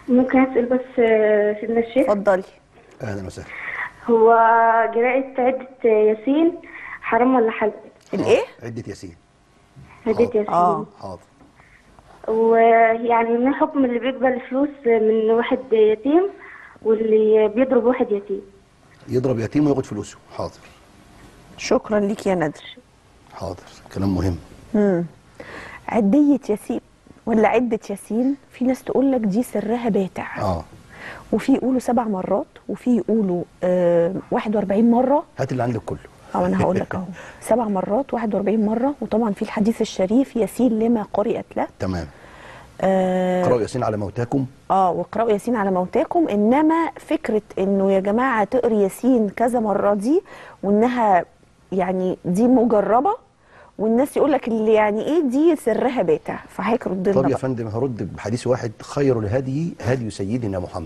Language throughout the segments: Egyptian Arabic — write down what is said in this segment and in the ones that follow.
ممكن اسال بس آه، سيدنا الشيخ اتفضلي اهلا وسهلا هو قراءة عدة ياسين حرام ولا حلال؟ الايه عده ياسين عدة ياسين اه حاضر ويعني ما حكم اللي بيقبل فلوس من واحد يتيم واللي بيضرب واحد يتيم يضرب يتيم وياخد فلوسه حاضر شكرا ليك يا ندر حاضر كلام مهم مم. عدية ياسين ولا عدة ياسين في ناس تقول لك دي سرها باتع اه وفي يقولوا سبع مرات وفي يقولوا آه 41 مرة هات اللي عندك كله أو أنا هقول لك أهو سبع مرات 41 مرة وطبعا في الحديث الشريف ياسين لما قرئت له تمام آه اقرأوا ياسين على موتاكم اه واقرأوا ياسين على موتاكم انما فكرة انه يا جماعة تقري ياسين كذا مرة دي وانها يعني دي مجربة والناس يقول لك اللي يعني ايه دي سرها باتع فحضرتك رد لنا طب يا بقى. فندم هرد بحديث واحد خير الهدي هدي سيدنا محمد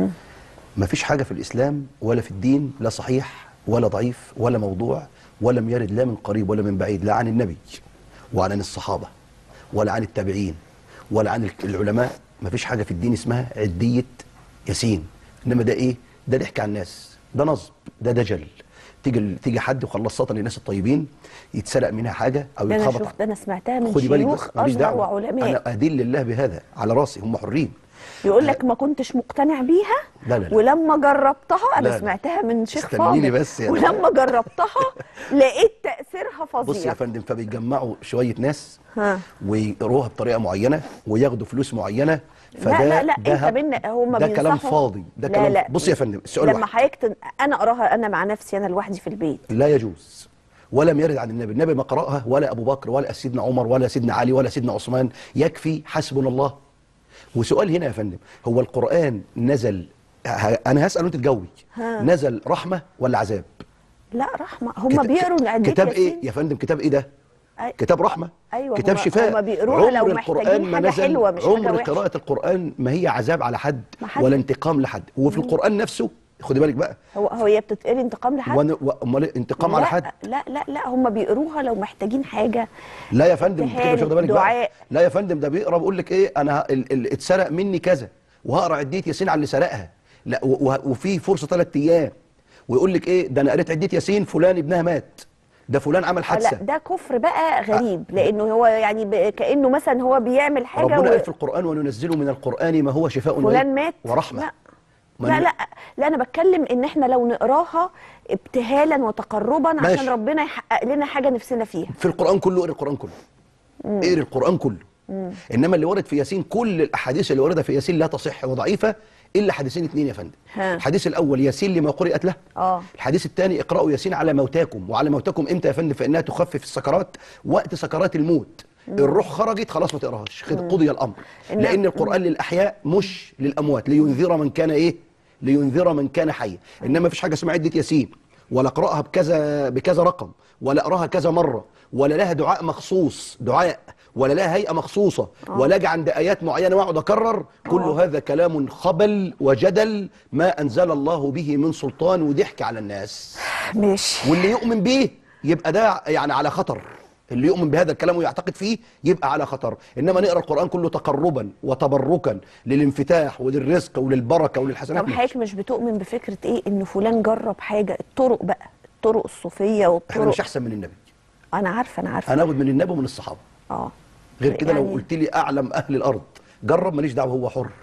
ما فيش حاجة في الإسلام ولا في الدين لا صحيح ولا ضعيف ولا موضوع ولم يرد لا من قريب ولا من بعيد لا عن النبي ولا عن الصحابة ولا عن التابعين ولا عن العلماء ما فيش حاجة في الدين اسمها عدية ياسين إنما ده إيه ده ضحك على الناس ده نصب ده دجل تيجي تيجي حد وخلص سطر للناس الطيبين يتسرق منها حاجه او ده انا يتخبط شفت ده انا سمعتها من خدي بالك شيوخ بس ماليش ازهر دعوه وعلماء انا ادل الله بهذا على راسي هم حرين يقول لك ما كنتش مقتنع بيها لا لا لا. ولما جربتها انا لا لا. سمعتها من شيخ استنيني فاضل بس يا ولما جربتها لقيت تاثيرها بص يا فظيع فندم فبيجمعوا شويه ناس ها. ويقروها بطريقه معينه وياخدوا فلوس معينه لا لا لا ده انت بينا هم ده كلام بينصحوا- فاضي ده لا كلام لا بص يا فندم السؤال لما واحد حضرتك تن... انا اقراها انا مع نفسي انا لوحدي في البيت لا يجوز ولم يرد عن النبي النبي ما قرأها ولا أبو بكر ولا سيدنا عمر ولا سيدنا علي ولا سيدنا عثمان يكفي حسبنا الله وسؤال هنا يا فندم هو القرآن نزل ه- أنا هسأل وأنت تجاوبي ها. نزل رحمة ولا عذاب لا رحمه هم كت- بيقروا عدة كتاب ياسين إيه يا فندم كتاب إيه ده أي- كتاب رحمة أيوة، كتاب هما- شفاء هما بيقروها لو عمر محتاجين القرآن ما حاجة نزل حلوة مش حاجة عمر وحشة. قراءة القرآن ما هي عذاب على حد ما حد- ولا انتقام لحد وفي القرآن نفسه خدي بالك بقى هو هو هي بتتقري انتقام لحد وأنا- وأمال انتقام على لا حد لا لا لا هم بيقروها لو محتاجين حاجه لا يا فندم انت كده مش امتحان، واخده بالك بقى دعاء. لا يا فندم ده بيقرا بيقول لك ايه انا ه- ال- ال- اتسرق مني كذا وهقرا عديه ياسين على اللي سرقها لا و- و- وفي فرصه ثلاث ايام ويقول لك ايه ده انا قريت عديه ياسين فلان ابنها مات ده فلان عمل لا حادثه ده كفر بقى غريب لانه هو يعني ب... كانه مثلا هو بيعمل حاجه ربنا و... قال في القران وننزل من القران ما هو شفاء فلان وإيه؟ مات ورحمه لا ما لا ن- لا لا انا بتكلم ان احنا لو نقراها ابتهالا وتقربا ماشي. عشان ربنا يحقق لنا حاجه نفسنا فيها في القران كله اقرا القران كله اقرا القران كله انما اللي ورد في ياسين كل الاحاديث اللي وردت في ياسين لا تصح وضعيفه الا حديثين اثنين يا فندم ها. الحديث الاول ياسين لما قرئت له اه الحديث الثاني اقرأوا ياسين على موتاكم وعلى موتاكم امتى يا فندم فانها تخفف السكرات وقت سكرات الموت الروح خرجت خلاص ما تقراهاش خد- قضي الامر إنما- لان القران للاحياء مش للاموات لينذر من كان ايه لينذر من كان حيا انما فيش حاجه اسمها عده ياسين ولا اقراها بكذا بكذا رقم ولا اقراها كذا مره ولا لها دعاء مخصوص دعاء ولا لها هيئه مخصوصه ولا اجي عند ايات معينه واقعد اكرر كل آه. هذا كلام خبل وجدل ما انزل الله به من سلطان وضحك على الناس ماشي واللي يؤمن به يبقى ده يعني على خطر اللي يؤمن بهذا الكلام ويعتقد فيه يبقى على خطر انما نقرا القران كله تقربا وتبركا للانفتاح وللرزق وللبركه وللحسنات طب حضرتك مش بتؤمن بفكره ايه ان فلان جرب حاجه الطرق بقى الطرق الصوفيه احنا والطرق مش احسن من النبي انا عارفه انا عارفه هناخد من النبي ومن الصحابه اه غير كده لو يعني- قلت لي اعلم اهل الارض جرب ماليش دعوه هو حر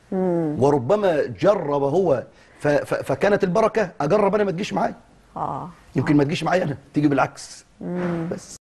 وربما جرب هو ف ف فكانت البركه اجرب انا ما تجيش معايا اه يمكن ما تجيش معايا انا تيجي بالعكس بس